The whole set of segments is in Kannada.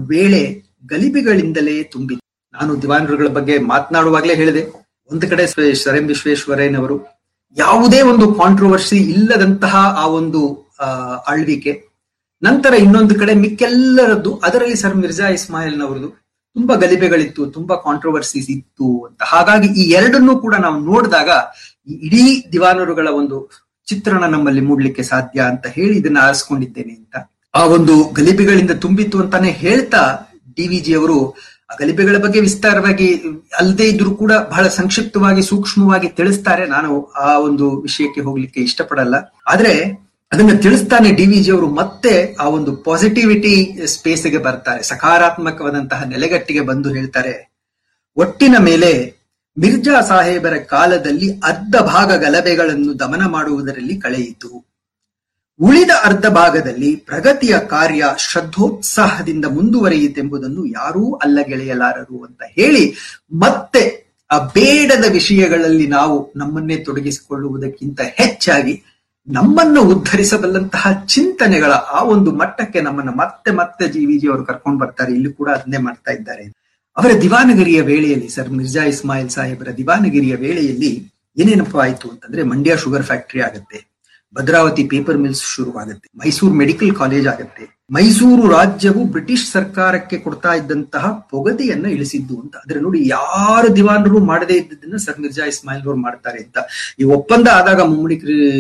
ವೇಳೆ ಗಲಿಬಿಗಳಿಂದಲೇ ತುಂಬಿದೆ ನಾನು ದಿವಾನರುಗಳ ಬಗ್ಗೆ ಮಾತನಾಡುವಾಗಲೇ ಹೇಳಿದೆ ಒಂದು ಕಡೆ ಸರ್ ಎಂ ವಿಶ್ವೇಶ್ವರಯ್ಯನವರು ಯಾವುದೇ ಒಂದು ಕಾಂಟ್ರವರ್ಸಿ ಇಲ್ಲದಂತಹ ಆ ಒಂದು ಆಳ್ವಿಕೆ ನಂತರ ಇನ್ನೊಂದು ಕಡೆ ಮಿಕ್ಕೆಲ್ಲರದ್ದು ಅದರಲ್ಲಿ ಸರ್ ಮಿರ್ಜಾ ಇಸ್ಮಾಯಿಲ್ನವರದು ತುಂಬಾ ಗಲಿಬೆಗಳಿತ್ತು ತುಂಬಾ ಕಾಂಟ್ರವರ್ಸೀಸ್ ಇತ್ತು ಅಂತ ಹಾಗಾಗಿ ಈ ಎರಡನ್ನೂ ಕೂಡ ನಾವು ನೋಡಿದಾಗ ಈ ಇಡೀ ದಿವಾನರುಗಳ ಒಂದು ಚಿತ್ರಣ ನಮ್ಮಲ್ಲಿ ಮೂಡ್ಲಿಕ್ಕೆ ಸಾಧ್ಯ ಅಂತ ಹೇಳಿ ಇದನ್ನ ಆರಿಸ್ಕೊಂಡಿದ್ದೇನೆ ಅಂತ ಆ ಒಂದು ಗಲಿಬೆಗಳಿಂದ ತುಂಬಿತ್ತು ಅಂತಾನೆ ಹೇಳ್ತಾ ಡಿ ವಿ ಜಿ ಅವರು ಆ ಗಲಿಬೆಗಳ ಬಗ್ಗೆ ವಿಸ್ತಾರವಾಗಿ ಅಲ್ಲದೆ ಇದ್ರೂ ಕೂಡ ಬಹಳ ಸಂಕ್ಷಿಪ್ತವಾಗಿ ಸೂಕ್ಷ್ಮವಾಗಿ ತಿಳಿಸ್ತಾರೆ ನಾನು ಆ ಒಂದು ವಿಷಯಕ್ಕೆ ಹೋಗ್ಲಿಕ್ಕೆ ಇಷ್ಟಪಡಲ್ಲ ಆದ್ರೆ ಅದನ್ನ ತಿಳಿಸ್ತಾನೆ ಡಿ ವಿ ಜಿ ಅವರು ಮತ್ತೆ ಆ ಒಂದು ಪಾಸಿಟಿವಿಟಿ ಸ್ಪೇಸ್ಗೆ ಬರ್ತಾರೆ ಸಕಾರಾತ್ಮಕವಾದಂತಹ ನೆಲೆಗಟ್ಟಿಗೆ ಬಂದು ಹೇಳ್ತಾರೆ ಒಟ್ಟಿನ ಮೇಲೆ ಮಿರ್ಜಾ ಸಾಹೇಬರ ಕಾಲದಲ್ಲಿ ಅರ್ಧ ಭಾಗ ಗಲಭೆಗಳನ್ನು ದಮನ ಮಾಡುವುದರಲ್ಲಿ ಕಳೆಯಿತು ಉಳಿದ ಅರ್ಧ ಭಾಗದಲ್ಲಿ ಪ್ರಗತಿಯ ಕಾರ್ಯ ಶ್ರದ್ಧೋತ್ಸಾಹದಿಂದ ಮುಂದುವರಿಯಿತೆಂಬುದನ್ನು ಯಾರೂ ಅಲ್ಲಗೆಳೆಯಲಾರರು ಅಂತ ಹೇಳಿ ಮತ್ತೆ ಆ ಬೇಡದ ವಿಷಯಗಳಲ್ಲಿ ನಾವು ನಮ್ಮನ್ನೇ ತೊಡಗಿಸಿಕೊಳ್ಳುವುದಕ್ಕಿಂತ ಹೆಚ್ಚಾಗಿ ನಮ್ಮನ್ನು ಉದ್ಧರಿಸಬಲ್ಲಂತಹ ಚಿಂತನೆಗಳ ಆ ಒಂದು ಮಟ್ಟಕ್ಕೆ ನಮ್ಮನ್ನ ಮತ್ತೆ ಮತ್ತೆ ಜಿ ವಿ ಜಿ ಅವರು ಕರ್ಕೊಂಡು ಬರ್ತಾರೆ ಇಲ್ಲಿ ಕೂಡ ಅದನ್ನೇ ಮಾಡ್ತಾ ಇದ್ದಾರೆ ಅವರ ದಿವಾನಗಿರಿಯ ವೇಳೆಯಲ್ಲಿ ಸರ್ ಮಿರ್ಜಾ ಇಸ್ಮಾಯಿಲ್ ಸಾಹೇಬರ ದಿವಾನಗಿರಿಯ ವೇಳೆಯಲ್ಲಿ ಏನೇನಪ್ಪ ಆಯ್ತು ಅಂತಂದ್ರೆ ಮಂಡ್ಯ ಶುಗರ್ ಫ್ಯಾಕ್ಟರಿ ಆಗುತ್ತೆ ಭದ್ರಾವತಿ ಪೇಪರ್ ಮಿಲ್ಸ್ ಶುರುವಾಗುತ್ತೆ ಮೈಸೂರು ಮೆಡಿಕಲ್ ಕಾಲೇಜ್ ಆಗುತ್ತೆ ಮೈಸೂರು ರಾಜ್ಯವು ಬ್ರಿಟಿಷ್ ಸರ್ಕಾರಕ್ಕೆ ಕೊಡ್ತಾ ಇದ್ದಂತಹ ಪೊಗದೆಯನ್ನ ಇಳಿಸಿದ್ದು ಅಂತ ಆದ್ರೆ ನೋಡಿ ಯಾರು ದಿವಾನರು ಮಾಡದೇ ಇದ್ದದನ್ನ ಸರ್ ಮಿರ್ಜಾ ಇಸ್ಮಾಯಿಲ್ ಅವರು ಮಾಡ್ತಾರೆ ಅಂತ ಈ ಒಪ್ಪಂದ ಆದಾಗ ಮುಮ್ಮಡಿ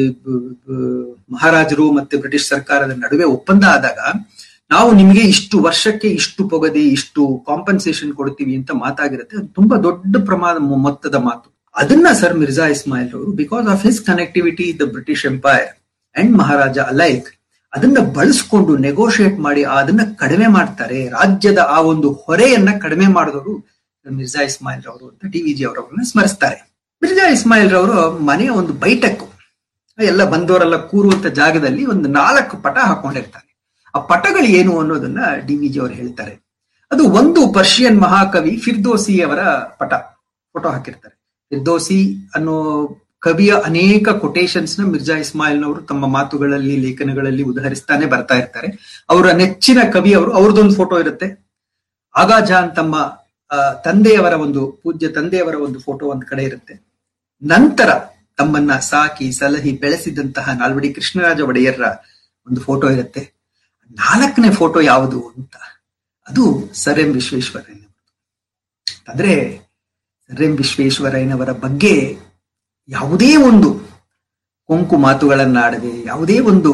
ಮಹಾರಾಜರು ಮತ್ತೆ ಬ್ರಿಟಿಷ್ ಸರ್ಕಾರದ ನಡುವೆ ಒಪ್ಪಂದ ಆದಾಗ ನಾವು ನಿಮಗೆ ಇಷ್ಟು ವರ್ಷಕ್ಕೆ ಇಷ್ಟು ಪೊಗದೆ ಇಷ್ಟು ಕಾಂಪನ್ಸೇಷನ್ ಕೊಡ್ತೀವಿ ಅಂತ ಮಾತಾಗಿರುತ್ತೆ ಅದು ತುಂಬಾ ದೊಡ್ಡ ಪ್ರಮಾಣ ಮೊತ್ತದ ಮಾತು ಅದನ್ನ ಸರ್ ಮಿರ್ಜಾ ಇಸ್ಮಾಯಿಲ್ ಅವರು because of his connectivity the British empire and maharaja alike ಅದನ್ನ ಬಳಸ್ಕೊಂಡು ನೆಗೋಷಿಯೇಟ್ ಮಾಡಿ ಅದನ್ನ ಕಡಿಮೆ ಮಾಡ್ತಾರೆ ರಾಜ್ಯದ ಆ ಒಂದು ಹೊರೆಯನ್ನ ಕಡಿಮೆ ಮಾಡಿದವರು ಮಿರ್ಜಾ ಇಸ್ಮಾಯಿಲ್ ರವರು ಅಂತ ಟಿ ವಿ ಜಿ ಅವರವ್ರನ್ನ ಸ್ಮರಿಸ್ತಾರೆ ಮಿರ್ಜಾ ಇಸ್ಮಾಯಿಲ್ ರವರು ಮನೆಯ ಒಂದು ಬೈಟಕ್ಕು ಎಲ್ಲ ಬಂದವರೆಲ್ಲ ಕೂರುವಂತ ಜಾಗದಲ್ಲಿ ಒಂದು ನಾಲ್ಕು ಪಟ ಹಾಕೊಂಡಿರ್ತಾರೆ ಆ ಪಟಗಳು ಏನು ಅನ್ನೋದನ್ನ ಡಿ ವಿ ಜಿ ಅವರು ಹೇಳ್ತಾರೆ ಅದು ಒಂದು ಪರ್ಷಿಯನ್ ಮಹಾಕವಿ ಫಿರ್ದೋಸಿ ಅವರ ಪಟ ಫೋಟೋ ಹಾಕಿರ್ತಾರೆ ಫಿರ್ದೋಸಿ ಅನ್ನೋ ಕವಿಯ ಅನೇಕ ಕೊಟೇಶನ್ಸ್ ನ ಮಿರ್ಜಾ ಇಸ್ಮಾಯಿಲ್ನವರು ತಮ್ಮ ಮಾತುಗಳಲ್ಲಿ ಲೇಖನಗಳಲ್ಲಿ ಉದಾಹರಿಸ್ತಾನೆ ಬರ್ತಾ ಇರ್ತಾರೆ ಅವರ ನೆಚ್ಚಿನ ಕವಿ ಅವರು ಅವ್ರದ್ದೊಂದು ಫೋಟೋ ಇರುತ್ತೆ ಆಗಾ ಜಾನ್ ತಮ್ಮ ತಂದೆಯವರ ಒಂದು ಪೂಜ್ಯ ತಂದೆಯವರ ಒಂದು ಫೋಟೋ ಒಂದ್ ಕಡೆ ಇರುತ್ತೆ ನಂತರ ತಮ್ಮನ್ನ ಸಾಕಿ ಸಲಹಿ ಬೆಳೆಸಿದಂತಹ ನಾಲ್ವಡಿ ಕೃಷ್ಣರಾಜ ಒಡೆಯರ್ರ ಒಂದು ಫೋಟೋ ಇರುತ್ತೆ ನಾಲ್ಕನೇ ಫೋಟೋ ಯಾವುದು ಅಂತ ಅದು ಸರ್ ಎಂ ವಿಶ್ವೇಶ್ವರಯ್ಯನವರು ಅಂದ್ರೆ ಸರ್ ಎಂ ವಿಶ್ವೇಶ್ವರಯ್ಯನವರ ಬಗ್ಗೆ ಯಾವುದೇ ಒಂದು ಕೊಂಕು ಮಾತುಗಳನ್ನಾಡದೆ ಯಾವುದೇ ಒಂದು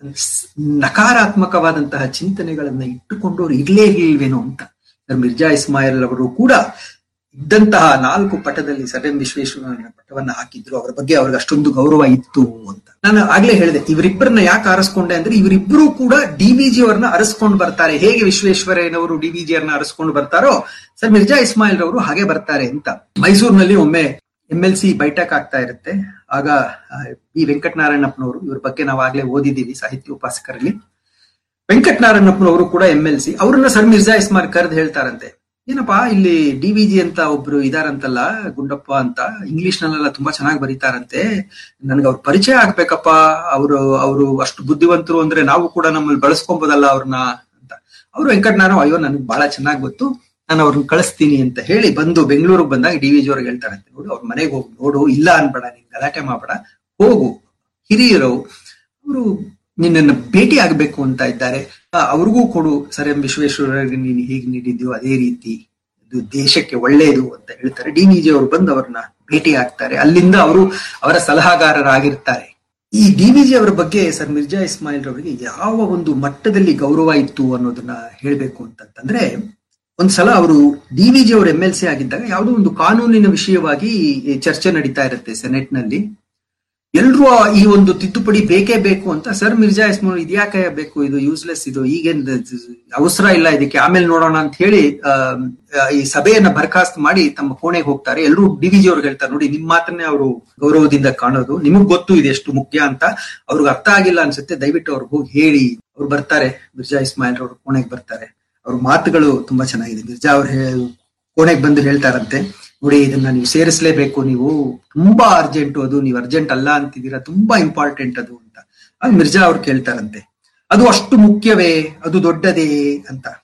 ನಕಾರಾತ್ಮಕವಾದಂತಹ ಚಿಂತನೆಗಳನ್ನ ಇಟ್ಟುಕೊಂಡವ್ರು ಇರ್ಲೇ ಇರ್ಲಿಲ್ವೇನೋ ಅಂತ ಸರ್ ಮಿರ್ಜಾ ಇಸ್ಮಾಯಿಲ್ ಅವರು ಕೂಡ ಇದ್ದಂತಹ ನಾಲ್ಕು ಪಟದಲ್ಲಿ ಸರ್ ಎಂ ವಿಶ್ವೇಶ್ವರಯ್ಯನ ಪಟವನ್ನ ಹಾಕಿದ್ರು ಅವರ ಬಗ್ಗೆ ಅವ್ರಿಗೆ ಅಷ್ಟೊಂದು ಗೌರವ ಇತ್ತು ಅಂತ ನಾನು ಆಗ್ಲೇ ಹೇಳಿದೆ ಇವರಿಬ್ಬರನ್ನ ಯಾಕೆ ಅರಸ್ಕೊಂಡೆ ಅಂದ್ರೆ ಇವರಿಬ್ಬರು ಕೂಡ ಡಿ ವಿ ಜಿ ಅವರನ್ನ ಅರಸ್ಕೊಂಡು ಬರ್ತಾರೆ ಹೇಗೆ ವಿಶ್ವೇಶ್ವರಯ್ಯನವರು ಡಿ ವಿ ಜಿ ಅವರನ್ನ ಅರಸ್ಕೊಂಡು ಬರ್ತಾರೋ ಸರ್ ಮಿರ್ಜಾ ಇಸ್ಮಾಯಿಲ್ ರವರು ಹಾಗೆ ಬರ್ತಾರೆ ಅಂತ ಮೈಸೂರಿನಲ್ಲಿ ಒಮ್ಮೆ ಎಂ ಎಲ್ ಸಿ ಬೈಠಕ್ ಆಗ್ತಾ ಇರುತ್ತೆ ಆಗ ಬಿ ವೆಂಕಟನಾರಾಯಣಪ್ಪನವರು ಇವ್ರ ಬಗ್ಗೆ ನಾವು ಆಗ್ಲೇ ಓದಿದ್ದೀವಿ ಸಾಹಿತ್ಯ ಉಪಾಸಕರಲ್ಲಿ ವೆಂಕಟನಾರಾಯಣಪ್ಪನವರು ಕೂಡ ಎಂ ಎಲ್ ಸಿ ಅವ್ರನ್ನ ಸರ್ ಮಿರ್ಜಾ ಇಸ್ಮಾಯಿಲ್ ಕರೆದು ಹೇಳ್ತಾರಂತೆ ಏನಪ್ಪಾ ಇಲ್ಲಿ ಡಿ ವಿ ಜಿ ಅಂತ ಒಬ್ರು ಇದಾರಂತಲ್ಲ ಗುಂಡಪ್ಪ ಅಂತ ಇಂಗ್ಲಿಷ್ ನಲ್ಲೆಲ್ಲ ತುಂಬಾ ಚೆನ್ನಾಗಿ ಬರೀತಾರಂತೆ ನನ್ಗೆ ಅವ್ರ ಪರಿಚಯ ಆಗ್ಬೇಕಪ್ಪ ಅವರು ಅವರು ಅಷ್ಟು ಬುದ್ಧಿವಂತರು ಅಂದ್ರೆ ನಾವು ಕೂಡ ನಮ್ಮಲ್ಲಿ ಬಳಸ್ಕೊಬೋದಲ್ಲ ಅವ್ರನ್ನ ಅಂತ ಅವ್ರು ವೆಂಕಟನಾರಾಯಣ ಅಯ್ಯೋ ನನ್ಗೆ ಬಹಳ ಚೆನ್ನಾಗಿ ಗೊತ್ತು ನಾನು ಅವ್ರನ್ನ ಕಳಿಸ್ತೀನಿ ಅಂತ ಹೇಳಿ ಬಂದು ಬೆಂಗಳೂರಿಗೆ ಬಂದಾಗ ಡಿ ವಿ ಜಿ ಅವ್ರಿಗೆ ಹೇಳ್ತಾರಂತೆ ನೋಡು ಅವ್ರ ಮನೆಗೆ ಹೋಗಿ ನೋಡು ಇಲ್ಲ ಅನ್ಬೇಡ ನೀನ್ ಗಲಾಟೆ ಮಾಡಬೇಡ ಹೋಗು ಹಿರಿಯರು ಅವರು ನಿನ್ನನ್ನು ಭೇಟಿ ಆಗ್ಬೇಕು ಅಂತ ಇದ್ದಾರೆ ಅವ್ರಿಗೂ ಕೊಡು ಸರ್ ಎಂ ವಿಶ್ವೇಶ್ವರರಿಗೆ ನೀನು ಹೇಗೆ ನೀಡಿದ್ಯೋ ಅದೇ ರೀತಿ ಇದು ದೇಶಕ್ಕೆ ಒಳ್ಳೆಯದು ಅಂತ ಹೇಳ್ತಾರೆ ಡಿ ವಿ ಜಿ ಅವರು ಬಂದು ಅವ್ರನ್ನ ಭೇಟಿ ಆಗ್ತಾರೆ ಅಲ್ಲಿಂದ ಅವರು ಅವರ ಸಲಹಾಗಾರರಾಗಿರ್ತಾರೆ ಈ ಡಿ ವಿ ಜಿ ಅವರ ಬಗ್ಗೆ ಸರ್ ಮಿರ್ಜಾ ಇಸ್ಮಾಯಿಲ್ ರವರಿಗೆ ಯಾವ ಒಂದು ಮಟ್ಟದಲ್ಲಿ ಗೌರವ ಇತ್ತು ಅನ್ನೋದನ್ನ ಹೇಳ್ಬೇಕು ಅಂತಂತಂದ್ರೆ ಒಂದ್ಸಲ ಅವರು ಡಿ ವಿ ಜಿ ಅವರು ಎಂ ಎಲ್ ಸಿ ಆಗಿದ್ದಾಗ ಯಾವುದೋ ಒಂದು ಕಾನೂನಿನ ವಿಷಯವಾಗಿ ಚರ್ಚೆ ನಡೀತಾ ಇರುತ್ತೆ ಸೆನೆಟ್ ನಲ್ಲಿ ಎಲ್ರೂ ಈ ಒಂದು ತಿದ್ದುಪಡಿ ಬೇಕೇ ಬೇಕು ಅಂತ ಸರ್ ಮಿರ್ಜಾ ಇಸ್ಮಾಯಿಲ್ ಇದ್ಯಾಕೆ ಬೇಕು ಇದು ಯೂಸ್ಲೆಸ್ ಇದು ಈಗೇನ್ ಅವಸರ ಇಲ್ಲ ಇದಕ್ಕೆ ಆಮೇಲೆ ನೋಡೋಣ ಅಂತ ಹೇಳಿ ಈ ಸಭೆಯನ್ನ ಬರ್ಖಾಸ್ತ್ ಮಾಡಿ ತಮ್ಮ ಕೋಣೆಗೆ ಹೋಗ್ತಾರೆ ಎಲ್ಲರೂ ಡಿ ವಿ ಜಿ ಅವ್ರಿಗೆ ಹೇಳ್ತಾರೆ ನೋಡಿ ನಿಮ್ ಮಾತನ್ನೇ ಅವರು ಗೌರವದಿಂದ ಕಾಣೋದು ನಿಮಗ್ ಗೊತ್ತು ಇದು ಎಷ್ಟು ಮುಖ್ಯ ಅಂತ ಅವ್ರಿಗೆ ಅರ್ಥ ಆಗಿಲ್ಲ ಅನ್ಸುತ್ತೆ ದಯವಿಟ್ಟು ಅವ್ರಿಗೆ ಹೋಗಿ ಹೇಳಿ ಅವ್ರು ಬರ್ತಾರೆ ಮಿರ್ಜಾ ಇಸ್ಮಾಯಿಲ್ ಅವ್ರ ಕೋಣೆಗೆ ಬರ್ತಾರೆ ಅವ್ರ ಮಾತುಗಳು ತುಂಬಾ ಚೆನ್ನಾಗಿದೆ ಮಿರ್ಜಾ ಅವ್ರು ಕೋಣೆಗೆ ಬಂದು ಹೇಳ್ತಾರಂತೆ ನೋಡಿ ಇದನ್ನ ನೀವು ಸೇರಿಸಲೇಬೇಕು ನೀವು ತುಂಬಾ ಅರ್ಜೆಂಟ್ ಅದು ನೀವು ಅರ್ಜೆಂಟ್ ಅಲ್ಲ ಅಂತಿದ್ದೀರಾ ತುಂಬಾ ಇಂಪಾರ್ಟೆಂಟ್ ಅದು ಅಂತ ಆಗ ಮಿರ್ಜಾ ಅವ್ರು ಕೇಳ್ತಾರಂತೆ ಅದು ಅಷ್ಟು ಮುಖ್ಯವೇ ಅದು ದೊಡ್ಡದೇ ಅಂತ